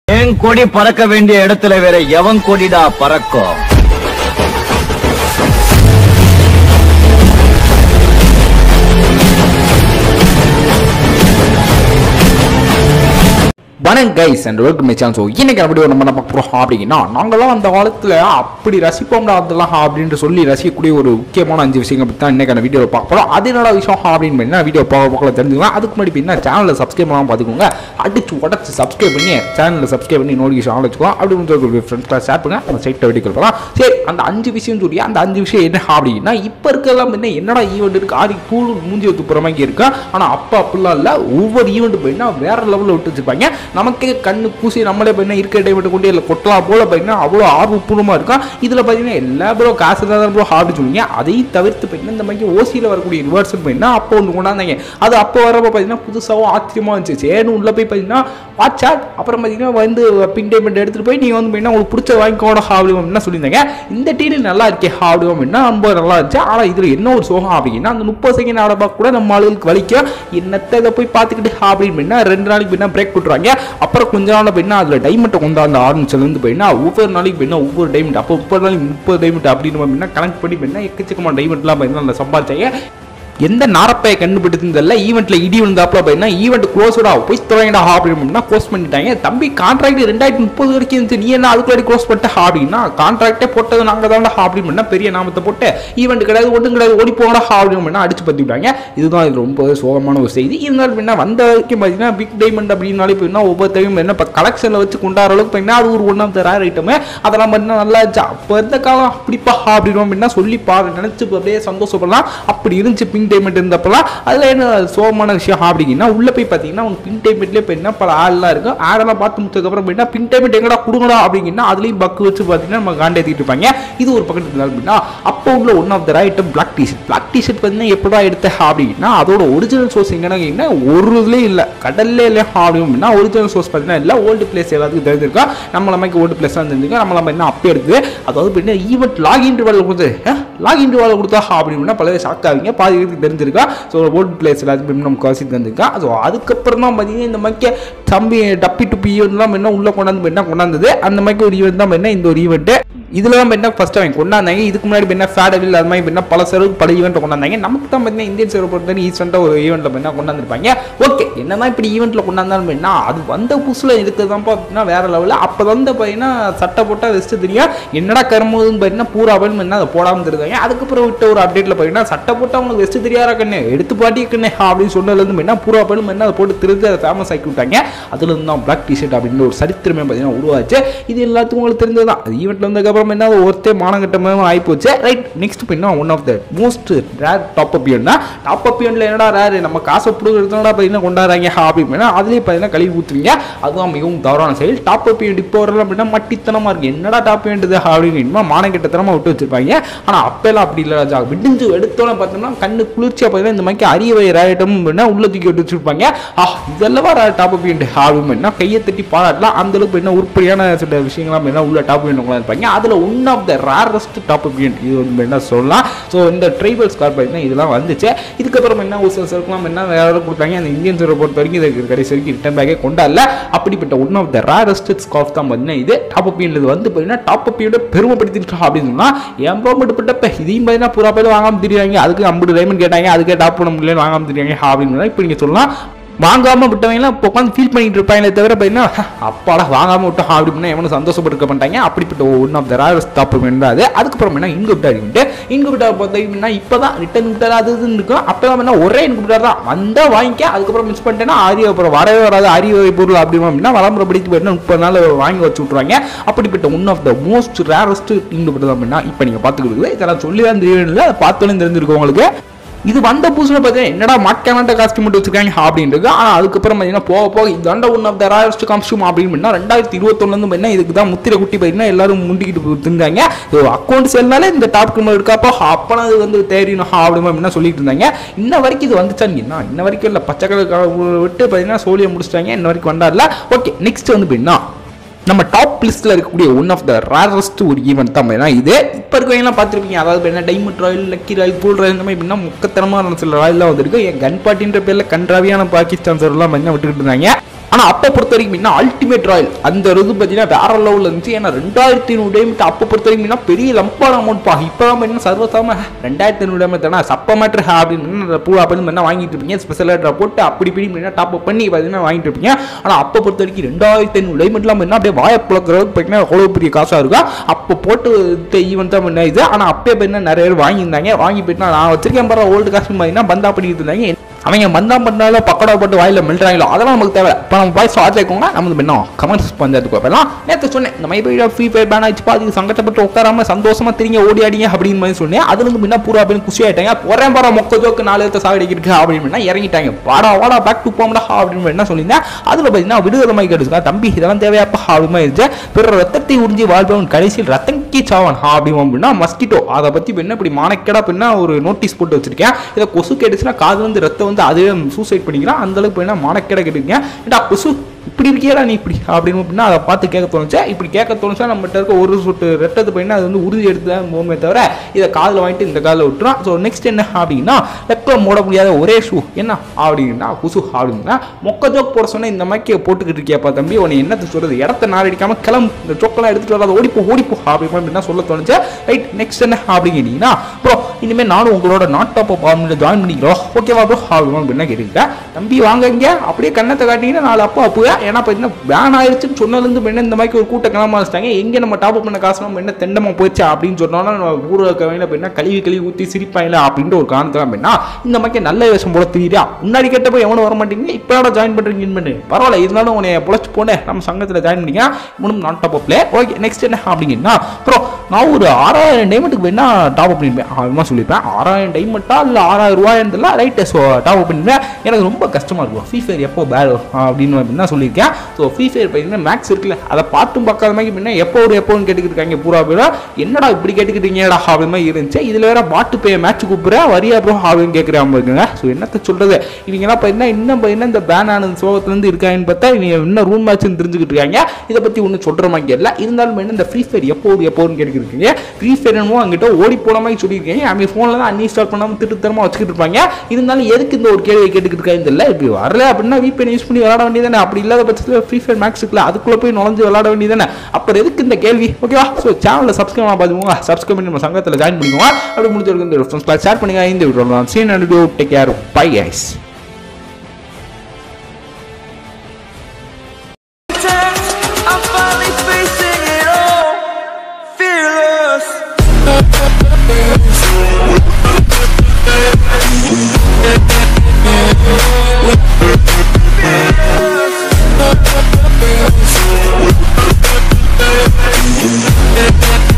என் கொடி பறக்க வேண்டிய இடத்துல வேற எவன் கொடிடா பறக்கும் வணக்கம் guys and welcome my channel so இன்னைக்கு அப்படி நம்ம என்ன பார்க்க போகிறோம் அப்படின்னா நாங்களாம் அந்த காலத்தில் அப்படி ரசிப்போம்டா அதெல்லாம் அப்படின்ட்டு சொல்லி ரசிக்கக்கூடிய ஒரு முக்கியமான அஞ்சு விஷயங்கள் பற்றி தான் இன்னைக்கான வீடியோவில் பார்க்க போகிறோம் அது என்னடா விஷயம் அப்படின்னு பார்த்தீங்கன்னா வீடியோ பார்க்க பார்க்கல தெரிஞ்சுக்கலாம் அதுக்கு முன்னாடி பார்த்தீங்கன்னா சேனலில் சப்ஸ்கிரைப் பண்ணாமல் பார்த்துக்கோங்க அடிச்சு உடச்சு சப்ஸ்கிரைப் பண்ணி சேனலில் சப்ஸ்கிரைப் பண்ணி நோட்டிஃபிகேஷன் ஆன் வச்சுக்கலாம் அப்படி சொல்லி ஃப்ரெண்ட்ஸ்லாம் ஷேர் பண்ணுங்க அந்த சைட்டை வீடியோ போகலாம் சரி அந்த அஞ்சு விஷயம் சொல்லி அந்த அஞ்சு விஷயம் என்ன அப்படின்னா இப்போ இருக்கலாம் என்ன என்னடா ஈவெண்ட் இருக்கு ஆடி கூழ் மூஞ்சி ஒத்து போகிற மாதிரி இருக்கா ஆனால் அப்போ அப்படிலாம் இல்லை ஒவ்வொரு ஈவெண்ட் போயின்னா வேற லெவலில் விட்டு வச்சிருப்பாங்க நமக்கே கண்ணு பூசி நம்மளே பார்த்தீங்கன்னா இருக்க டைமெண்ட் கொண்டு இல்லை கொட்டலாம் போல பார்த்தீங்கன்னா அவ்வளோ ஆர்வப்பூர்வமாக இருக்கும் இதில் பார்த்தீங்கன்னா எல்லா ப்ரோ காசு தான் ப்ரோ ஹாபி சொல்லுவீங்க அதையும் தவிர்த்து பார்த்தீங்கன்னா இந்த மாதிரி ஓசியில் வரக்கூடிய ரிவர்சல் பார்த்தீங்கன்னா அப்போ ஒன்று கொண்டாந்தாங்க அது அப்போ வரப்போ பார்த்தீங்கன்னா புதுசாகவும் ஆச்சரியமாக இருந்துச்சு சேனு உள்ளே போய் பார்த்தீங்கன்னா வாட்சாட் அப்புறம் பார்த்தீங்கன்னா வந்து பின் டைமெண்ட் எடுத்துகிட்டு போய் நீங்கள் வந்து பார்த்தீங்கன்னா உங்களுக்கு பிடிச்ச வாங்கிக்கோட ஹாபியம் என்ன சொல்லியிருந்தாங்க இந்த டீல் நல்லா இருக்கே ஹாபியம் அப்படின்னா ரொம்ப நல்லா இருந்துச்சு ஆனால் இதில் என்ன ஒரு சோகம் அப்படின்னா அந்த முப்பது செகண்ட் ஆட பார்க்க கூட நம்ம ஆளுகளுக்கு வலிக்கும் என்னத்தை இதை போய் பார்த்துக்கிட்டு அப்படின்னு ரெண்டு நாளைக்கு பின்னா பிரேக் விட்டுருவாங்க அப்புறம் கொஞ்ச நாள் போயின்னா அதில் டைமண்ட்டை கொண்டாந்து ஆரம்பிச்சதுலேருந்து போயின்னா ஒவ்வொரு நாளைக்கு போயின்னா ஒவ்வொரு டைமண்ட் அப்போ முப்பது நாளைக்கு முப்பது டைமண்ட் அப்படின்னு அப்படின்னா கணக்கு பண்ணி போயின்னா எக்கச்சக்கமான டைமண்ட்லாம் போயின்னா சம்பாதிச்சாங்க எந்த நாரப்பையை கண்டுபிடிச்சதில்ல ஈவெண்ட்ல இடி விழுந்தாப்புல போயின்னா ஈவெண்ட் க்ளோஸ்டா போய் துறையடா அப்படின்னா க்ளோஸ் பண்ணிட்டாங்க தம்பி கான்ட்ராக்ட் ரெண்டாயிரத்தி முப்பது வரைக்கும் இருந்துச்சு நீ என்ன அதுக்குள்ளே க்ளோஸ் பண்ணிட்ட அப்படின்னா கான்ட்ராக்டே போட்டது நாங்கள் தான் அப்படின்னா பெரிய நாமத்தை போட்டு ஈவெண்ட் கிடையாது ஒன்றும் கிடையாது ஓடி போங்கடா அப்படின்னா அடிச்சு பத்தி விட்டாங்க இதுதான் இது ரொம்ப சோகமான ஒரு செய்தி இருந்தாலும் என்ன வந்த வரைக்கும் பார்த்தீங்கன்னா பிக் டைமண்ட் அப்படின்னாலே போயின்னா ஒவ்வொருத்தையும் என்ன இப்போ கலெக்ஷனில் வச்சு கொண்டாடுற அளவுக்கு போயின்னா அது ஒரு ஒன் ஆஃப் த ரேர் ஐட்டமே அதெல்லாம் பார்த்தீங்கன்னா நல்லா இருந்துச்சு அப்போ இருந்த காலம் அப்படிப்பா அப்படின்னு அப்படின்னா சொல்லி பாரு நினச்சி அப்படியே சந்தோஷப்படலாம் அப்படி இருந்துச்சு பிங்க் டைமண்ட் இருந்தப்பலாம் அதில் என்ன சோகமான விஷயம் அப்படிங்கன்னா உள்ளே போய் பார்த்தீங்கன்னா உங்க பிங்க் டைமண்ட்லேயே போயின்னா பல ஆள்லாம் இருக்கும் ஆடெல்லாம் பார்த்து முடிச்சதுக்கப்புறம் போயின்னா பிங்க் டைமண்ட் எங்கடா கொடுங்கடா அப்படிங்கன்னா அதுலேயும் பக்கு வச்சு பார்த்தீங்கன்னா நம்ம காண்டேத்திட்டு இருப்பாங்க இது ஒரு பக்கத்து இருந்தாலும் அப்படின்னா அப்போ உள்ள one of the item black T shirt black T shirt பார்த்தீங்கன்னா எப்படா எடுத்த அப்படின்னா அதோட ஒரிஜினல் சோர்ஸ் எங்கன்னா கேட்டீங்கன்னா ஒரு இதுலேயும் இல்லை கடல்லே இல்லை அப்படின்னா ஒரிஜினல் சோர்ஸ் பார்த்தீங்கன்னா இல்லை ஓல்டு பிளேஸ் எல்லாத்துக்கும் தெரிஞ்சிருக்கா நம்ம நமக்கு ஓல்டு பிளேஸ் தான் தெரிஞ்சிருக்கா நம்ம நம்ம என்ன அப்போ எடுக்குது அதாவது பின்ன ஈவெண்ட் லாகின் வேலை கொடுத்து லாகின் வேலை கொடுத்தா அப்படின்னா பல ஷாக் ஆகுங்க பாதி பேருக்கு தெரிஞ்சிருக்கா ஸோ ஓல்டு பிளேஸ் எல்லாத்துக்கும் நம்ம காசி தெரிஞ்சிருக்கா ஸோ அதுக்கப்புறம் தான் பார்த்தீங்கன்னா இந்த மாதிரி தம்பி டப்பி டுப்பி ஈவெண்ட்லாம் என்ன உள்ள கொண்டாந்து என்ன கொண்டாந்தது அந்த மாதிரி ஒரு ஈவெண்ட் தான் என்ன இந்த ஒரு ஈவெண்ட்டு இதில் தான் என்ன ஃபஸ்ட் அவங்க கொண்டாந்தாங்க இதுக்கு முன்னாடி என்ன ஃபேடவில் அது மாதிரி என்ன பல செலவு பல ஈவெண்ட் கொண்டாந்தாங்க நமக்கு தான் பார்த்தீங்கன்னா இந்தியன் செலவு பொறுத்தவரை ஈஸ்வெண்ட்டாக ஒரு ஈவெண்ட்டில் என்ன கொண்டாந்துருப்பாங்க ஓகே என்னதான் இப்படி ஈவெண்ட்டில் கொண்டாந்தாலும் என்ன அது வந்த புதுசில் இருக்கிறது தான் பார்த்தீங்கன்னா வேற லெவலில் அப்போ வந்து பார்த்தீங்கன்னா சட்டை போட்டால் வெஸ்ட்டு தெரியும் என்னடா கரும்போதுன்னு பார்த்தீங்கன்னா பூரா அப்படின்னு என்ன அதை போடாமல் தெரிஞ்சாங்க அதுக்கப்புறம் விட்ட ஒரு அப்டேட்டில் பார்த்தீங்கன்னா சட்டை போட்டால் அவங்களுக்கு வெஸ்ட்டு தெரியாதா கண்ணு எடுத்து பாட்டி கண்ணு அப்படின்னு சொன்னதுலேருந்து என்ன பூரா அப்படின்னு என்ன அதை போட்டு தெரிஞ்சு அதை ஃபேமஸ் ஆக்கி விட்டாங்க அதுல இருந்து தான் பிளாக் டிஷர்ட் அப்படின்னு ஒரு சரித்திரமே பார்த்தீங்கன்னா உருவாச்சு இது எல்லாத்துக்கும் உங்களுக்கு தெரிஞ்சது தான் ஈவெண்ட்டில் வந்ததுக்கப்புறம் என்ன ஒருத்தே மானங்கட்டமாக ஆகிப்போச்சு ரைட் நெக்ஸ்ட் பின்னா one of the most rare top up தான் டாப் அப் என்னடா ரேர் நம்ம காசை பிடிக்கிறதுனா பார்த்தீங்கன்னா கொண்டாடுறாங்க அப்படின்னா அதுலேயே பார்த்தீங்கன்னா கழுவி ஊற்றுவீங்க அதுதான் மிகவும் தவறான செயல் டாப் அப் இப்போ வரலாம் அப்படின்னா மட்டித்தனமாக இருக்குது என்னடா டாப் வேண்டுது அப்படின்னு மானங்கட்டத்தனமாக விட்டு வச்சிருப்பாங்க ஆனால் அப்பெல்லாம் அப்படி இல்லை ராஜா விடிஞ்சு எடுத்தோன்னு பார்த்தோம்னா கண்ணு குளிர்ச்சியாக பார்த்தீங்கன்னா இந்த மாதிரி அரியவை ரேட்டம் உள்ள தூக்கி விட்டு வச்சிருப்பாங்க ஆ இதெல்லாம் டாப் அப் அப்படின்னா கையை தட்டி பாராட்டலாம் அந்த அளவுக்கு என்ன உருப்படியான சில விஷயங்கள்லாம் என்ன உள்ள டாப் அப் இருப்பாங்க அதில் one of the rarest top up இது வந்து என்ன சொல்லலாம் ஸோ இந்த ட்ரைபல் ஸ்கார் பார்த்தீங்கன்னா இதெல்லாம் வந்துச்சு இதுக்கப்புறம் என்ன ஒரு சில சர்க்கெலாம் என்ன வேற கொடுத்தாங்க அந்த இந்தியன் சர்வை பொறுத்த வரைக்கும் இதுக்கு கடைசி வரைக்கும் ரிட்டன் பேக்கே கொண்டாடல அப்படிப்பட்ட one of the rarest scarf தான் பார்த்தீங்கன்னா இது டாப் அப் இது வந்து பார்த்தீங்கன்னா டாப் அப்பியோட பெருமைப்படுத்திட்டு அப்படின்னு சொன்னால் எம்போ மட்டுப்பட்ட இதையும் பார்த்தீங்கன்னா புறா பேர் வாங்காமல் தெரியாங்க அதுக்கு ஐம்பது டைமண்ட் கேட்டாங்க அதுக்கே டாப் பண்ண முடியல வாங்காமல் தெரியாங்க அப்படின்னு இப்போ நீங்கள் சொல்லலாம் வாங்காம விட்டவங்கலாம் இப்போ உட்காந்து ஃபீல் பண்ணிட்டு இருப்பாங்களே தவிர பார்த்தீங்கன்னா அப்பாடா வாங்காம விட்டோம் அப்படி பண்ணா எவனும் சந்தோஷப்பட்டுக்க மாட்டாங்க அப்படிப்பட்ட one of the rare stop அது அதுக்கப்புறம் என்ன இன்குப்டார் இன்ட்டு இன்குப்டார் பார்த்தீங்கன்னா இப்போ தான் ரிட்டன் விட்டார் அது இதுன்னு இருக்கும் அப்போ என்ன ஒரே இன்குப்டார் தான் வந்தால் வாங்கிக்க அதுக்கப்புறம் மிஸ் பண்ணிட்டேன்னா ஆரிய அப்புறம் வரவே வராது ஆரிய வகை பொருள் அப்படின்னா வளம்புறபடிக்கு போயிட்டு முப்பது நாள் வாங்கி வச்சு விட்ருவாங்க அப்படிப்பட்ட one of the most rarest இன்குப்டார் தான் அப்படின்னா இப்போ நீங்கள் பார்த்துக்கிட்டு இதெல்லாம் சொல்லி தான் தெரியும் இல்லை அதை பார்த்தோன்னே தெரிஞ்சிருக்கும் உங்களுக்கு இது வந்த புதுசில் பார்த்தீங்கன்னா என்னடா மக்கான காஸ்டியூம் மட்டும் வச்சிருக்காங்க அப்படின்றது ஆனால் அதுக்கப்புறம் பார்த்தீங்கன்னா போக போக இதாண்ட one of the rarest costume அப்படின்னு ரெண்டாயிரத்தி இருபத்தொன்னு பார்த்தீங்கன்னா இதுக்கு தான் முத்திரை குட்டி பார்த்தீங்கன்னா எல்லாரும் முண்டிக்கிட்டு இருந்தாங்க அக்கௌண்ட் செல்லாலே இந்த டாப் கிரிமல் இருக்கப்போ அப்போனா அது வந்து தேரியணும் அப்படின்னு என்ன சொல்லிட்டு இருந்தாங்க இன்ன வரைக்கும் இது வந்துச்சான்னு என்ன இன்ன வரைக்கும் இல்லை பச்சை கலர் விட்டு பார்த்தீங்கன்னா சோழியை முடிச்சிட்டாங்க இன்ன வரைக்கும் வந்தார்ல ஓகே நெக்ஸ்ட் வந்து பார்த்தீங்கன்னா நம்ம டாப் லிஸ்ட்டில் இருக்கக்கூடிய ஒன் ஆஃப் த ரேரஸ்ட் ஒரு ஈவெண்ட் தான் பார்த்தீங்கன்னா இது இப்போ இருக்கவங்கலாம் பார்த்துருப்பீங்க அதாவது என்ன diamond royal lucky royal cool royal இந்த மாதிரி எப்படின்னா முக்கத்தனமான சில ராயல்லாம் வந்திருக்கு என் கன் பார்ட்டின்ற பேரில் கன்றாவியான பாகிஸ்தான் சர்வெலாம் பார்த்தீங்கன்னா விட்டுக்கிட்டு இருந்தாங்க ஆனால் அப்போ பொறுத்த வரைக்கும் என்ன அல்டிமேட் ராயல் அந்த இது பார்த்தீங்கன்னா வேற லெவலில் இருந்துச்சு ஏன்னா ரெண்டாயிரத்தி ஐநூறு டைமண்ட் அப்போ பொறுத்த வரைக்கும் என்ன பெரிய லம்பான அமௌண்ட் பா இப்போ தான் என்ன சர்வசாம ரெண்டாயிரத்தி ஐநூறு டைமண்ட் தானே சப்ப மேட்ரு அப்படின்னு பூ அப்படின்னு என்ன வாங்கிட்டு இருப்பீங்க ஸ்பெஷல் ஆர்டர் போட்டு அப்படி இப்படி என்ன டாப் அப் பண்ணி பார்த்தீங்கன்னா வாங்கிட்டு இருப்பீங்க ஆனால் அப்போ பொறுத்த வரைக்கும் ரெண்டாயிரத்தி ஐநூறு டைமண்ட்லாம் என்ன அப்படியே வாயை புழக்கிறதுக்கு பார்த்தீங்கன்னா அவ்வளோ பெரிய காசாக இருக்கும் அப்போ போட்டு ஈவெண்ட் தான் என்ன இது ஆனால் அப்போ என்ன நிறைய பேர் வாங்கியிருந்தாங்க வாங்கி போயிட்டு நான் வச்சிருக்கேன் பாரு ஓல்டு காஸ்டியூம் பார்த்தீங்கன்னா பந்தா பண்ணிட்டு இருந்தாங்க அவங்க மந்தா பண்ணாலும் பக்கடா போட்டு வாயில மெல்றாங்களோ அதெல்லாம் நமக்கு தேவை இப்போ நம்ம வாய்ஸ் ஆச்சேக்கோங்க நம்ம என்ன கமெண்ட்ஸ் பஞ்சாயத்துக்கு வைப்பலாம் நேற்று சொன்னேன் இந்த மாதிரி ஃப்ரீ ஃபயர் பேன் ஆச்சு பாதி சங்கடப்பட்டு உட்காராம சந்தோஷமா திரிங்க ஓடி ஆடிங்க அப்படின்னு மாதிரி சொன்னேன் அதுல இருந்து முன்ன பூரா அப்படின்னு குஷி ஆயிட்டாங்க போறேன் போற மொக்க ஜோக்கு நாலு இடத்த சாகடிக்கிட்டு அப்படின்னு இறங்கிட்டாங்க வாடா வாடா பேக் டு போம்டா அப்படின்னு என்ன சொல்லியிருந்தேன் அதுல பார்த்தீங்கன்னா விடுதலை மாதிரி கேட்டுச்சுங்க தம்பி இதெல்லாம் தேவையாப்பா அப்படி மாதிரி இருந்துச்சு பிற ரத்தத்தை உறிஞ்சி வாழ்பவன் கடைசியில் ரத்தம் கீ சாவன் அப்படின்னு அப்படின்னா மஸ்கிட்டோ அதை பத்தி இப்ப என்ன இப்படி மானக்கேடா பின்னா ஒரு நோட்டீஸ் போட்டு வச்சிருக்கேன் இதை கொசு கேட்டுச்சுன்னா காது வந்து ரத்தம் வந்து அதுவே சூசைட் பண்ணிக்கிறான் அந்த அளவுக்கு என்ன மானக்கேட கேட்டுருக்கேன் ஏடா கொசு இப்படி இருக்கியடா நீ இப்படி அப்படின்னு அப்படின்னா அதை பார்த்து கேட்க தோணுச்சா இப்படி கேட்க தோணுச்சா நம்மகிட்ட இருக்க ஒரு சொட்டு ரெட்டத்து பையனா அது வந்து உறுதி எடுத்து தான் போகுமே தவிர இதை காதில் வாங்கிட்டு இந்த காதில் விட்டுறான் ஸோ நெக்ஸ்ட் என்ன அப்படின்னா லெக்கில் மூட முடியாத ஒரே ஷூ என்ன அப்படின்னா குசு அப்படின்னா மொக்க ஜோக் போட சொன்ன இந்த மாதிரி போட்டுக்கிட்டு இருக்கியாப்பா தம்பி உன்னை என்னத்து சொல்றது இடத்த நாரடிக்காம கிளம்பு இந்த ஜோக்கெல்லாம் எடுத்துட்டு வராத ஓடிப்போ ஓடிப்போ அப்படி அப்படின்னா சொல்ல தோணுச்சு ரைட் நெக்ஸ்ட் என்ன அப்படிங்கிறீங்கன்னா ப்ரோ இனிமேல் நானும் உங்களோட நாட் டாப் ஆர்மியில் ஜாயின் பண்ணிக்கிறோம் ஓகேவா ப்ரோ அப்படி அப்படின்னா கேட்டுக்கிட்டேன் தம்பி வாங்க இங்க அப்படியே கண்ணத்தை காட்டிங்கன்னா நாலு அப்பா அப்புங்க ஏன்னா பார்த்தீங்கன்னா பேன் ஆயிடுச்சுன்னு சொன்னதுலேருந்து என்ன இந்த மாதிரி ஒரு கூட்ட கிளம்ப வச்சிட்டாங்க எங்கே நம்ம டாப் பண்ண காசு நம்ம என்ன தெண்டமா போச்சு அப்படின்னு சொன்னோன்னா நம்ம ஊரில் இருக்கவங்க அப்படின்னா கழுவி கழுவி ஊற்றி சிரிப்பாங்களே அப்படின்ற ஒரு காரணத்தில் அப்படின்னா இந்த மாதிரி நல்ல வேஷம் போல தெரியுதா முன்னாடி கேட்டப்போ எவனும் வர மாட்டேங்க இப்போ ஜாயின் பண்ணுறீங்க பண்ணு பரவாயில்ல இருந்தாலும் உன்னை பொழைச்சு போனேன் நம்ம சங்கத்தில் ஜாயின் பண்ணிக்க இன்னும் நான் டாப் அப்ல ஓகே நெக்ஸ்ட் என்ன அப்படிங்கன்னா அப்புறம் நான் ஒரு ஆறாயிரம் டைமண்ட்டுக்கு வேணா டாப் அப் பண்ணிருப்பேன் அதுமா சொல்லியிருப்பேன் ஆறாயிரம் டைமண்ட்டா இல்லை ஆறாயிரம் ரூபாயிருந்தல ரைட்டு ஸோ டாப் அப் பண்ணிருப்பேன் எனக்கு ரொம்ப கஷ்டமாக இருக்கும் ஃப்ரீ ஃபயர் எப்போ பேர் அப்படின்னு அப்படின்னு தான் சொல்லியிருக்கேன் ஸோ ஃப்ரீ ஃபயர் பார்த்தீங்கன்னா மேக்ஸ் இருக்குல்ல அதை பார்த்தும் பார்க்காத மாதிரி பின்ன எப்போ ஒரு எப்போன்னு கேட்டுக்கிட்டு இருக்காங்க பூரா பேரா என்னடா இப்படி கேட்டுக்கிட்டீங்கடா அப்படி மாதிரி இருந்துச்சு இதில் வேற பாட்டு பே மேட்ச் கூப்பிட்றேன் வரியா ப்ரோ அப்படின்னு கேட்குறாங்க இருக்குங்க ஸோ என்னத்த சொல்கிறது இவங்கெல்லாம் பார்த்தீங்கன்னா இன்னும் பார்த்தீங்கன்னா இந்த பேன் ஆனது சோகத்துலேருந்து இருக்காங்கன்னு பார்த்தா இவங்க இன்னும் ரூம் மேட்ச்னு தெரிஞ்சுக்கிட்டு இருக்காங்க இதை பற்றி ஒன்றும் சொல்கிற மாதிரி இல்லை இருந்தாலும் என்ன இந்த ஃப்ரீ ஃபயர் எப்போ எப்போன்னு கேட்டுக்கிட்டு இருக்கீங்க ஃப்ரீ ஃபயர் என்னமோ அங்கிட்ட ஓடி போன மாதிரி சொல்லியிருக்கீங்க அவங்க ஃபோனில் தான் அன்இன்ஸ்டால் பண்ணாமல் திட்டுத்தரமாக வச்சுக்கிட்டு இருப்பாங்க இருந்தாலும் எதுக்கு இந்த ஒரு கேள்வி கேட்டுக்கிட்டு இருக்காங்க தெரியல இப்படி வரல அப்படின்னா VPN யூஸ் பண்ணி விளாட வேண்டியதானே அப்படி இல்லாத பட்சத்தில் ஃப்ரீ ஃபயர் மேக்ஸ் இருக்குல்ல அதுக்குள்ளே போய் நுழைஞ்சு விளாட வேண்டியதானே அப்புறம் எதுக்கு இந்த கேள்வி ஓகேவா ஸோ சேனலில் சப்ஸ்கிரைப் பண்ண பார்த்துக்கோங்க சப்ஸ்கிரைப் பண்ணி நம்ம சங்கத்தில் ஜாயின் பண்ணிக்கோங்க அப்படி முடிஞ்சவருக்கு இந்த ஃப்ரெண்ட்ஸ் ஷேர் பண்ணுங்க இந்த video scene and take care bye ஐஸ் I'm finally facing it all, fearless. We'll be right back.